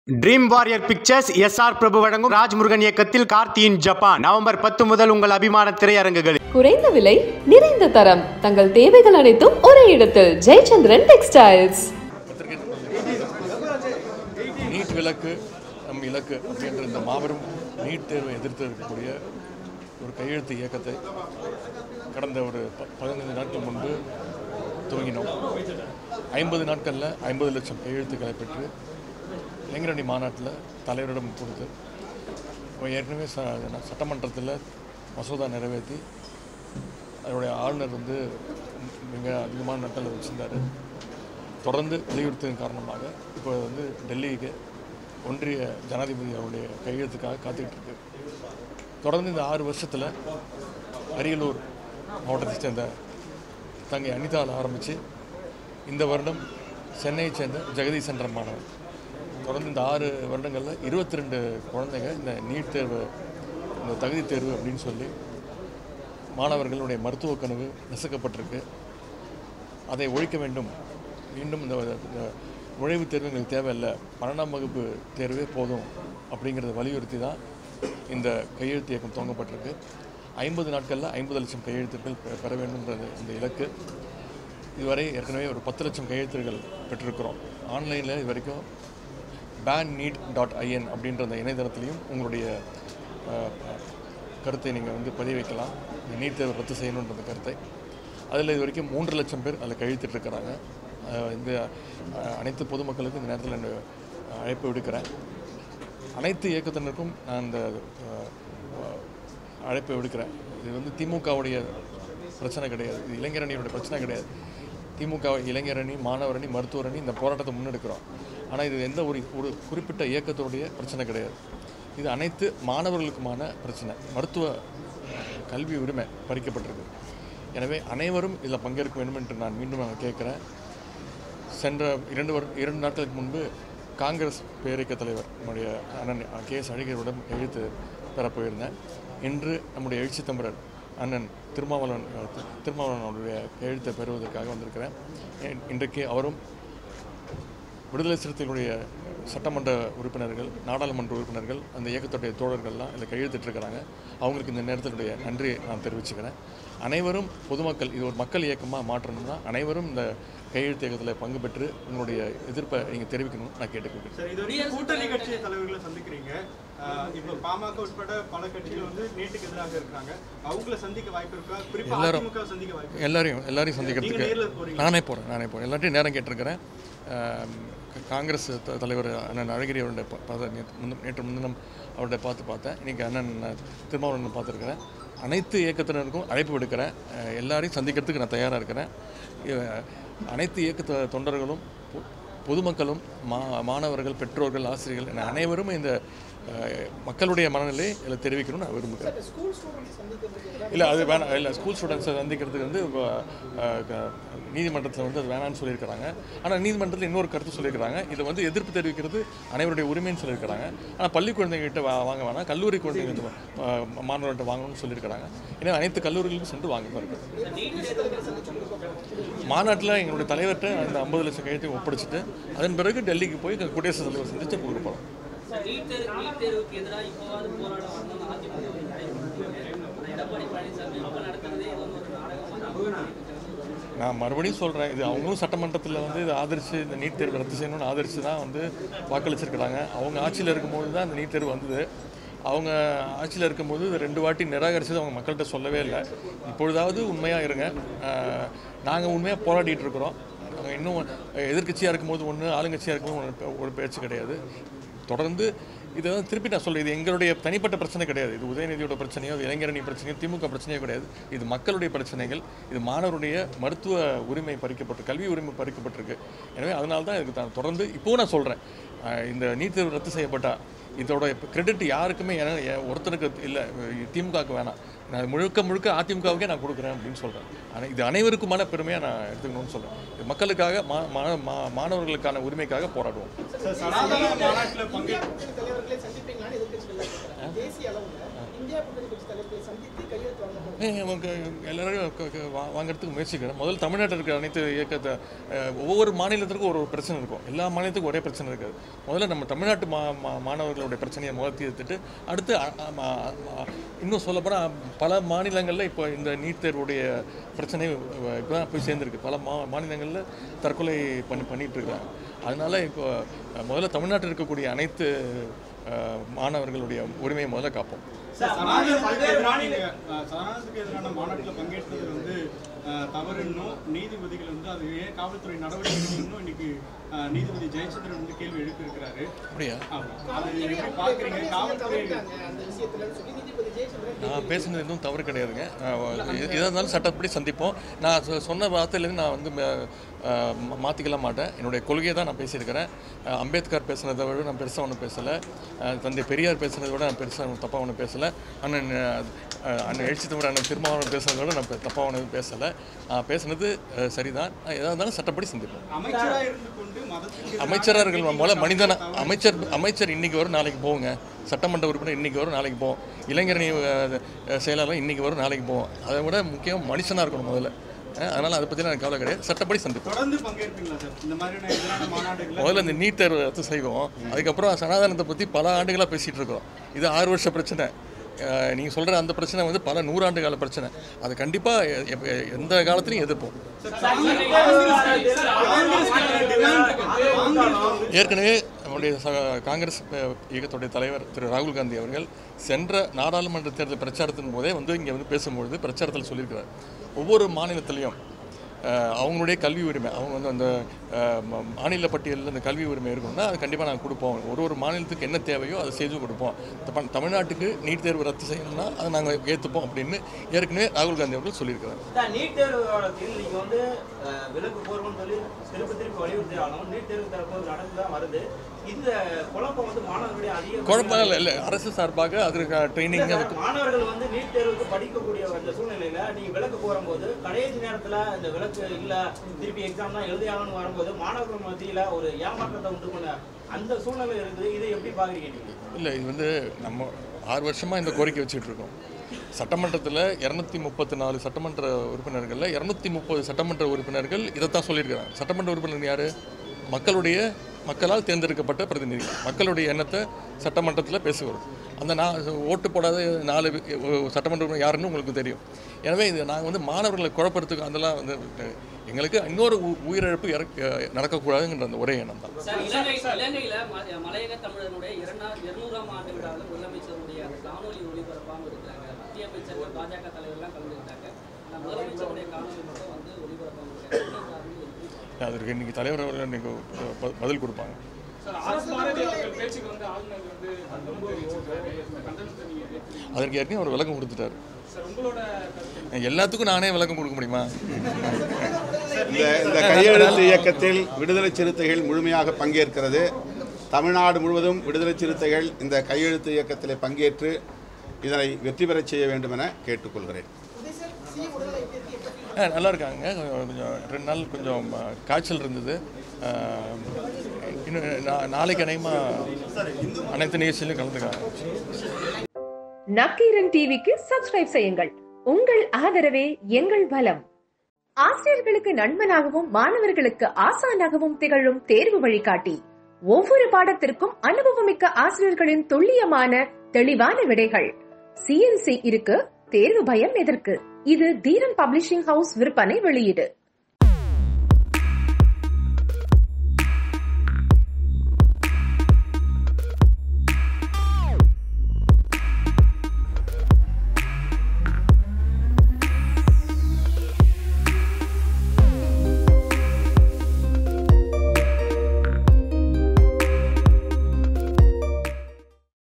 Dream warrior pictures S R Prabhu வழங்கும் ராஜ்முருகன் இயக்கத்தில் கார்த்தியின் Japan November பத்து முதல் உங்கள் அபிமான திரையரங்குகளில் குறைந்த விலை நிறைந்த தரம் தங்கள் தேவைகள் அனைத்தும் ஒரே இடத்தில் ஜெயச்சந்திரன் டெக்ஸ்டைல்ஸ் நீட் விலக்கு நம் இலக்கு அப்படின்ற இந்த மாபெரும் நீட் தேர்வை எதிர்த்து இருக்கக்கூடிய ஒரு கையெழுத்து இயக்கத்தை கடந்த ஒரு ப- பதினைந்து நாட்கள் முன்பு துவங்கினோம் ஐம்பது நாட்களில் ஐம்பது லட்சம் கையெழுத்துக்களை பெற்று இளைஞரணி மாநாட்டில் தலைவரிடம் கொடுத்து இப்போ ஏற்கனவே ச சட்டமன்றத்தில் மசோதா நிறைவேற்றி அதனுடைய ஆளுநர் வந்து மிக அதிகமான நாட்கள் வச்சுருந்தார் தொடர்ந்து வலியுறுத்தியதன் காரணமாக இப்போ வந்து டெல்லிக்கு ஒன்றிய ஜனாதிபதி அவருடைய கையெழுத்துக்காக காத்துக்கிட்டு இருக்கு தொடர்ந்து இந்த ஆறு வருஷத்தில் அரியலூர் மாவட்டத்தை சேர்ந்த தங்கை அனிதாவில் ஆரம்பித்து இந்த வருடம் சென்னையை சேர்ந்த ஜெகதீஷ் என்ற மாணவர் தொடர்ந்து இந்த ஆறு வருடங்களில் இருபத்தி ரெண்டு குழந்தைங்க இந்த நீட் தேர்வு இந்த தகுதி தேர்வு அப்படின்னு சொல்லி மாணவர்களுடைய மருத்துவ கனவு நசுக்கப்பட்டிருக்கு அதை ஒழிக்க வேண்டும் மீண்டும் இந்த இந்த நுழைவுத் தேர்வு எங்களுக்கு தேவையில்லை பன்னெண்டாம் வகுப்பு தேர்வே போதும் அப்படிங்கிறத வலியுறுத்தி தான் இந்த கையெழுத்து இயக்கம் துவங்கப்பட்டிருக்கு ஐம்பது நாட்களில் ஐம்பது லட்சம் கையெழுத்துக்கள் பெ- பெற வேண்டும்ன்றது இந்த இலக்கு இதுவரை ஏற்கனவே ஒரு பத்து லட்சம் கையெழுத்துகள் பெற்றிருக்கிறோம் ஆன்லைனில் இது வரைக்கும் பேன் நீட் டாட் ஐஎன் அப்படின்ற அந்த இணையதளத்திலையும் உங்களுடைய அஹ், கருத்தை நீங்கள் வந்து பதிவு வைக்கலாம் இந்த நீட் தேர்வு ரத்து செய்யணுன்ற அந்த கருத்தை அதில் இது வரைக்கும் மூன்று லட்சம் பேர் அதில் கையெழுத்திட்டு இருக்கிறாங்க அஹ், இந்த அஹ், அனைத்து பொதுமக்களுக்கும் இந்த நேரத்தில் நான் அழைப்பு விடுக்கிறேன் அனைத்து இயக்கத்தினருக்கும் நான் இந்த அஹ், அஹ், அழைப்பை விடுக்கிறேன் இது வந்து திமுகவுடைய பிரச்சனை கிடையாது இது இளைஞரணியோட பிரச்சனை கிடையாது திமுக இளைஞரணி மாணவரணி மருத்துவரணி இந்த போராட்டத்தை முன்னெடுக்கிறோம் ஆனால் இது எந்த ஒரு ஒரு குறிப்பிட்ட இயக்கத்தோடைய பிரச்சனை கிடையாது இது அனைத்து மாணவர்களுக்குமான பிரச்சனை மருத்துவ கல்வி உரிமை பறிக்கப்பட்டிருக்கு எனவே அனைவரும் இதில் பங்கேற்க வேண்டும் என்று நான் மீண்டும் நான் கேட்குறேன் சென்ற இரண்டு வரு இரண்டு நாட்களுக்கு முன்பு காங்கிரஸ் பேரியக்க தலைவர் நம்முடைய அண்ணன் கே எஸ் அழகிரியுடன் கையெழுத்து பெறப் போயிருந்தேன் இன்று நம்முடைய எழுச்சி தமிழர் அண்ணன் திருமாவளவன் அஹ், தி- திருமாவளவன் அவருடைய கையெழுத்தை பெறுவதற்காக வந்திருக்கிறேன் இன்- இன்றைக்கு அவரும் விடுதலை சிறுத்தைகளுடைய சட்டமன்ற உறுப்பினர்கள் நாடாளுமன்ற உறுப்பினர்கள் அந்த இயக்கத்துடைய தோழர்கள்லாம் இதில் கையெழுத்திட்டிருக்கிறாங்க அவங்களுக்கு இந்த நேரத்தினுடைய நன்றியை நான் தெரிவிச்சுக்கிறேன் அனைவரும் பொதுமக்கள் இது ஒரு மக்கள் இயக்கமாக மாற்றணும்னா அனைவரும் இந்த கையெழுத்து இயக்கத்தில் பங்கு பெற்று உங்களுடைய எதிர்ப்பை நீங்கள் தெரிவிக்கணும்னு நான் கேட்டுக்கொள்கிறேன் சார் இது வரைக்கும் கூட்டணி கட்சி தலைவர்களை சந்திக்கிறீங்க ஆஹ் இப்போ பாமக உட்பட பல கட்சிகள் வந்து நீட்டுக்கு எதிராக இருக்காங்க அவங்கள சந்திக்க வாய்ப்பு இருக்கா குறிப்பா எல்லாரும் அதிமுக சந்திக்க வாய்ப்பு எல்லாரையும் எல்லாரையும் நீங்க சந்திக்கிறதுக்கு நேர்ல போறீங்க நானே போகிறேன் நானே போகிறேன் எல்லாத்தையும் நேரம் கேட்டிருக்கிறேன் ஆம், க- காங்கிரஸ் த- தலைவர் அண்ணன் அழகிரி அவருடைய பா- பார்த்த நேற்று முன்ன- நேற்று முன்தினம் அவருடைய பார்த்து பார்த்தேன் இன்றைக்கி அண்ணன் திருமாவளவன் பார்த்துருக்கிறேன் அனைத்து இயக்கத்தினருக்கும் அழைப்பு விடுக்கிறேன் அஹ், எல்லாரையும் சந்திக்கிறதுக்கு நான் தயாராக இருக்கிறேன் இ- அனைத்து இயக்க தொ- தொண்டர்களும் பொ- பொதுமக்களும் மா மாணவர்கள் பெற்றோர்கள் ஆசிரியர்கள் என அனைவரும் இந்த அஹ், மக்களுடைய மனநிலை இதில் தெரிவிக்கணும்னு நான் விரும்புகிறேன் இல்லை அது வேணாம் இல்லை ஸ்கூல் ஸ்டூடெண்ட்ஸை சந்திக்கிறதுக்கு வந்து நீதிமன்றத்தில் வந்து அது வேணாம்னு சொல்லியிருக்கிறாங்க ஆனால் நீதிமன்றத்தில் இன்னொரு கருத்து சொல்லியிருக்கிறாங்க இதை வந்து எதிர்ப்பு தெரிவிக்கிறது அனைவருடைய உரிமைன்னு சொல்லியிருக்கிறாங்க ஆனால் பள்ளி குழந்தைங்ககிட்ட வா வாங்க வேணாம் கல்லூரி குழந்தைங்க மாணவர்கிட்ட வாங்கணும்னு சொல்லியிருக்கிறாங்க எனவே அனைத்து கல்லூரிகளுக்கும் சென்று வாங்க பாருங்க மாநாட்டில் எங்களுடைய தலைவர்கிட்ட அந்த ஐம்பது லட்சம் கையெழுத்தையும் ஒப்படைச்சிட்டு அதன் பிறகு டெல்லிக்கு போய் குடியரசுத் தலைவர் சந்தித்து கொடுக்க போகிறோம் நீட் தேர்வு நீட் தேர்வுக்கு எதிராக இப்போவாது போராட வரணும்னு அதிமுக எடப்பாடி பழனிசாமி அவங்க நடத்துறதே இது வந்து ஒரு நாடகமாக நான் மறுபடியும் சொல்கிறேன் இது அவங்களும் சட்டமன்றத்தில் வந்து இதை ஆதரித்து இந்த நீட் தேர்வு ரத்து செய்யணும்னு ஆதரித்து தான் வந்து வாக்களிச்சிருக்கிறாங்க அவங்க ஆட்சியில் இருக்கும்போது தான் இந்த நீட் தேர்வு வந்தது அவங்க ஆட்சியில் இருக்கும்போது இது ரெண்டு வாட்டி நிராகரிச்சது அவங்க மக்கள்கிட்ட சொல்லவே இல்லை இப்பொழுதாவது உண்மையாக இருங்க நாங்கள் உண்மையாக போராடிட்டு இருக்கிறோம் நாங்கள் இன்னும் எதிர்க்கட்சியாக இருக்கும்போது ஒன்று ஆளுங்கட்சியாக இருக்கும்போது ஒன்று ஒரு பேச்சு கிடையாது தொடர்ந்து இதை வந்து திருப்பி நான் சொல்கிறேன் இது எங்களுடைய தனிப்பட்ட பிரச்சனை கிடையாது இது உதயநிதியோட பிரச்சனையோ இது இளைஞரணி பிரச்சனையோ திமுக பிரச்சனையோ கிடையாது இது மக்களுடைய பிரச்சனைகள் இது மாணவருடைய மருத்துவ உரிமை பறிக்கப்பட்டு கல்வி உரிமை பறிக்கப்பட்டிருக்கு எனவே அதனால தான் இதுக்கு நான் தொடர்ந்து இப்போவும் நான் சொல்கிறேன் இந்த நீட் தேர்வு ரத்து செய்யப்பட்டா இதோட கிரெடிட் யாருக்குமே என எ- ஒருத்தருக்கு இல்லை திமுகவுக்கு வேணாம் நான் முழுக்க முழுக்க அதிமுகவுக்கே நான் கொடுக்குறேன் அப்படின்னு சொல்கிறேன் ஆனால் இது அனைவருக்குமான பெருமையாக நான் எடுத்துக்கணும்னு சொல்கிறேன் இது மக்களுக்காக மா மா- மா- மாணவர்களுக்கான உரிமைக்காக போராடுவோம் சார் சனாதன மாநாட்டில் பங்கு தலைவர்களை சந்திப்பீங்களான்னு எதிர்க்கட்சிகள் தேசிய அளவில் இந்தியா கூட்டணி கட்சி தலைவர்களை சந்தித்து கையெழுத்து வாங்க போறோம் ஏய், அவங்க எல்லாரும் க- க- வா- வாங்குறதுக்கு முயற்சிக்கிறேன் முதல்ல தமிழ்நாட்டில் இருக்கிற அனைத்து இயக்கத்தை அஹ், ஒவ்வொரு மாநிலத்திற்கும் ஒரு ஒரு பிரச்சனை இருக்கும் எல்லா மாநிலத்துக்கும் ஒரே பிரச்சனை இருக்காது முதல்ல நம்ம தமிழ்நாட்டு மா மா- மாணவர்களுடைய பிரச்சனையை முதல் தீர்த்துட்டு அடுத்து அ- அ- ம- ம- இன்னும் சொல்லப்போனால் பல மாநிலங்களில் இப்போ இந்த நீட் தேர்வுடைய பிரச்சனை இப்போ தான் போய் சேர்ந்துருக்கு பல மா மாநிலங்களில் தற்கொலை பண்ணி பண்ணிட்டு இருக்காங்க அதனால இப்போ அஹ், முதல்ல தமிழ்நாட்டில் இருக்கக்கூடிய அனைத்து அஹ், மாணவர்களுடைய உரிமையை முதல்ல காப்போம் சனாதனத்துக்கு எதிரான நீங்க, அஹ், சனாதனத்துக்கு எதிரான மாநாட்டில் பங்கேற்றது வந்து அஹ், தவறுன்னும் நீதிபதிகள் வந்து அது ஏன் காவல்துறை நடவடிக்கை எடுக்கணும்னு இன்னைக்கு அஹ், நீதிபதி ஜெயச்சந்திரன் வந்து கேள்வி எழுப்பியிருக்கிறாரு அப்படியா ஆமா. அது எப்படி பாக்குறீங்க காவல்துறை தவறுட்டாங்க அந்த விஷயத்துல சொல்லி நீதிபதி ஜெயச்சந்திரன் நான் பேசுனது எதுவும் தவறு கிடையாதுங்க எதாக இருந்தாலும் சட்டப்படி சந்திப்போம் நான் சொ- சொன்ன வார்த்தையிலேருந்து நான் வந்து மாற்றிக்கலாம் மாட்டேன் என்னுடைய கொள்கையை தான் நான் பேசியிருக்கிறேன் அஹ், அம்பேத்கர் பேசுனதை விட நான் பெருசாக ஒன்றும் பேசலை தந்தை பெரியார் பேசுனதை விட நான் பெருசாக தப்பாக ஒன்றும் பேசலை அண்ணன் அஹ், அண்ணன் எழுச்சி தமிழ் அண்ணன் திருமாவளவன் பேசுனதை விட நான் தப்பாக ஒன்றும் பேசலை நான் பேசுனது அஹ், சரிதான் எதாக இருந்தாலும் சட்டப்படி சந்திப்போம் அமைச்சரா இருந்து கொண்டு மதத்துக்கு எதிரான அமைச்சராக இருக்கிற போல மனிதன தவறு அமைச்சர் அமைச்சர் இன்னைக்கு வரும் நாளைக்கு போகுங்க சட்டமன்ற உறுப்பினர் இன்னைக்கு வரும் நாளைக்கு போவோம் இளைஞரணி அஹ், அஹ், செயலாளர் இன்னைக்கு வரும் நாளைக்கு போவோம் அதை விட முக்கியம் மனுஷனாக இருக்கணும் முதல்ல அஹ், அதனால அதை பற்றி எனக்கு கவலை கிடையாது சட்டப்படி சந்திப்போம் தொடர்ந்து பங்கேற்பீங்களா சார் இந்த மாதிரியான எதிரான மாநாடுகளை முதல்ல இந்த நீட் தேர்வு ரத்து செய்வோம் அதுக்கப்புறம் சனாதனத்தை பற்றி பல ஆண்டுகளாக பேசிகிட்டு இருக்கோம் இது ஆறு வருஷ பிரச்சனை நீங்கள் சொல்கிற அந்த பிரச்சனை வந்து பல நூறாண்டு கால பிரச்சனை அது கண்டிப்பாக எந்த காலத்துலையும் எதிர்ப்போம் ஏற்கனவே நம்முடைய ச காங்கிரஸ் அஹ், இயக்கத்துடைய தலைவர் திரு ராகுல் காந்தி அவர்கள் சென்ற நாடாளுமன்ற தேர்தல் பிரச்சாரத்தின் போதே வந்து இங்கே வந்து பேசும்பொழுது பிரச்சாரத்தில் சொல்லியிருக்கிறார் ஒவ்வொரு மாநிலத்திலையும் அஹ், அவங்களுடைய கல்வி உரிமை அவங்க வந்து அந்த அஹ், ம- மாநில பட்டியலில் அந்த கல்வி உரிமை இருக்கும்னா அது கண்டிப்பாக நாங்கள் கொடுப்போம் ஒரு ஒரு மாநிலத்துக்கு என்ன தேவையோ அதை செய்து கொடுப்போம் தப்ப- தமிழ்நாட்டுக்கு நீட் தேர்வு ரத்து செய்யணும்னா அதை நாங்கள் ஏற்றுப்போம் அப்படின்னு ஏற்கனவே ராகுல் காந்தி அவர்கள் சொல்லியிருக்கிறார் சார், நீட் தேர்வு வழக்கில் நீங்க வந்து அஹ், விலக்கு போர்வன்னு சொல்லி திருப்பி திருப்பி வலியுறுத்தினாலும் நீட் தேர்வு தரப்பு நடந்து தான் வருது இந்த குழப்பம் வந்து மாணவர்களுடைய அதிக குழப்பம் இல்லை இல்லை அரசு சார்பாக அதற்கு ட்ரைனிங் இல்ல அதுக்கு சார், மாணவர்கள் வந்து நீட் தேர்வுக்கு படிக்கக்கூடிய அந்த சூழ்நிலையில நீங்க விலக்கு போகும்போது கடைசி நேரத்துல இந்த விலக்கு இல்ல திருப்பி எக்ஸாம் தான் எழுதியாகணும் வரும்போது மாணவர்கள் மத்தியில ஒரு ஏமாற்றத்தை உண்டு பண்ண அந்த சூழ்நிலை இருக்குது இதை எப்படி பாக்குறீங்க நீங்க இல்லை இது வந்து நம்ம ஆறு வருஷமாக இந்த கோரிக்கை வச்சுட்டு இருக்கோம் சட்டமன்றத்தில் இரநூத்தி முப்பத்தி நாலு சட்டமன்ற உறுப்பினர்களில் இரநூத்தி முப்பது சட்டமன்ற உறுப்பினர்கள் இதைத்தான் சொல்லியிருக்கிறாங்க சட்டமன்ற உறுப்பினர் யார் மக்களுடைய மக்களால் தேர்ந்தெடுக்கப்பட்ட பிரதிநிதி மக்களுடைய எண்ணத்தை சட்டமன்றத்தில் பேசுவது அந்த நான் ஓட்டு போடாத நாலு வி- ஒ- சட்டமன்ற உறுப்பினர் யாருன்னு உங்களுக்கு தெரியும் எனவே இது நாங்கள் வந்து மாணவர்களை குழப்பறதுக்கு அதெல்லாம் வந்து எங்களுக்கு இன்னொரு உ- உயிரிழப்பு இறக்க நடக்கக்கூடாதுங்கிற அந்த ஒரே எண்ணம் தான் சார் இலங்கை இலங்கையில ம- மலையக தமிழர்களுடைய இரண்டா- இருநூறாம் ஆண்டு விழாவில் முதலமைச்சருடைய அந்த காணொலி ஒளிபரப்பாம இருக்கிறாங்க மத்திய அமைச்சர்கள் பாஜக தலைவர்லாம் கலந்துக்கிட்டாங்க ஆனா முதலமைச்சருடைய காணொலி மட்டும் வந்து ஒளிபரப்பாம இருக்காங்க என்ன காரணம் எப்படி? அதற்கு இன்னைக்கு தலைவர் அவர்கள் இன்னைக்கு ப- பதில் கொடுப்பாங்க அதற்கு ஏற்கனவே அவர் விளக்கம் கொடுத்துட்டாரு எல்லாத்துக்கும் நானே விளக்கம் கொடுக்க முடியுமா இந்த இந்த கையெழுத்து இயக்கத்தில் விடுதலை சிறுத்தைகள் முழுமையாக பங்கேற்கிறது தமிழ்நாடு முழுவதும் விடுதலை சிறுத்தைகள் இந்த கையெழுத்து இயக்கத்தில் பங்கேற்று இதனை வெற்றி பெறச் செய்ய வேண்டும் என கேட்டுக்கொள்கிறேன் உதய் சார் சிஎம் உடல்நிலை எப்படி இருக்கு எப்ப ஆ, நல்லா இருக்காங்க கொஞ்சம் கொஞ்சம் ரெண்டு நாள் கொஞ்சம் ஆ, காய்ச்சல் இருந்தது ஆ, இன்னும் நா- நாளைக்கு அநேகமாக அனைத்து நிகழ்ச்சியிலும் கலந்துக்காங்க நக்கீரன் டிவிக்கு சப்ஸ்கிரைப் செய்யுங்கள் உங்கள் ஆதரவே எங்கள் பலம் ஆசிரியர்களுக்கு நண்பனாகவும் மாணவர்களுக்கு ஆசானாகவும் திகழும் தேர்வு வழிகாட்டி ஒவ்வொரு பாடத்திற்கும் அனுபவமிக்க ஆசிரியர்களின் துல்லியமான தெளிவான விடைகள் சிஎன்சி இருக்கு தேர்வு பயம் எதற்கு இது தீரன் பப்ளிஷிங் ஹவுஸ் விற்பனை வெளியீடு